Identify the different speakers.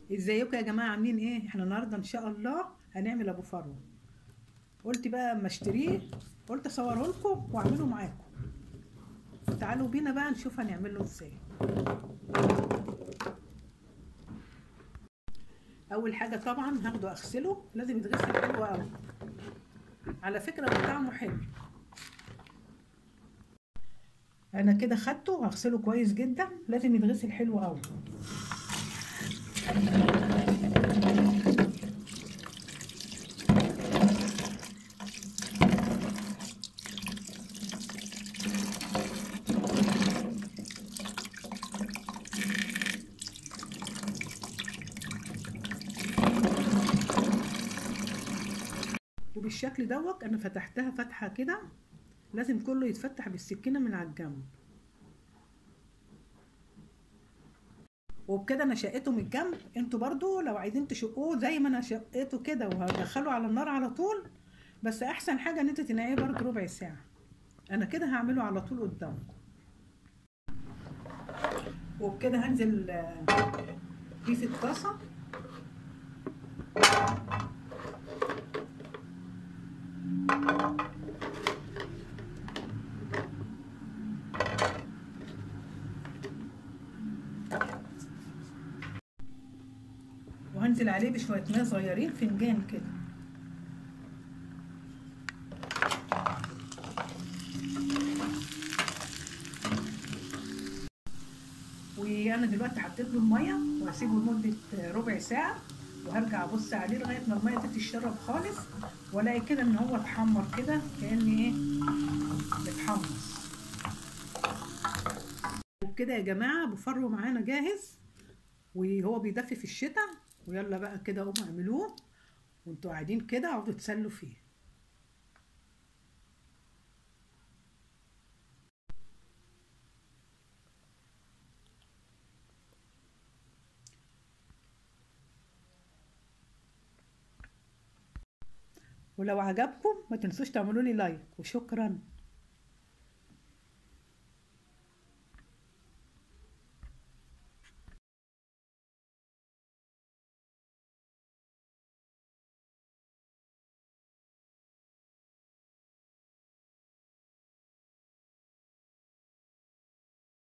Speaker 1: ازيكم يا جماعه عاملين ايه احنا النهارده ان شاء الله هنعمل ابو فرو قلت بقى اما اشتريه قلت اصوره لكم واعمله معاكم تعالوا بينا بقى نشوف هنعمله ازاي اول حاجه طبعا هاخده اغسله لازم يتغسل حلو قوي على فكره ده طعمه حلو انا كده خدته وهغسله كويس جدا لازم يتغسل حلو قوي وبالشكل دوت انا فتحتها فتحه كده لازم كله يتفتح بالسكينه من على الجنب وبكده انا شقيته من الجنب انتوا برضو لو عايزين تشقوه زي ما انا شقيته كده وهدخله على النار على طول بس احسن حاجه ان انتوا تنقعيه برضو ربع ساعه انا كده هعمله على طول قدامكم وبكده هنزل فيه في الطاسه وهنزل عليه بشويه ميه صغيرين فنجان كده وانا دلوقتي حطيت له الميه وهسيبه لمده ربع ساعه وهرجع ابص عليه لغايه ما الميه دي تتشرب خالص والاقي كده ان هو اتحمر كده كان ايه بيتحمص وبكده يا جماعه بفرو معانا جاهز وهو بيدفي في الشتاء ويلا بقى كده قوموا اعملوه وانتوا قاعدين كده اقعدوا تسلوا فيه ولو عجبكم ما تنسوش تعملوا لي لايك وشكرا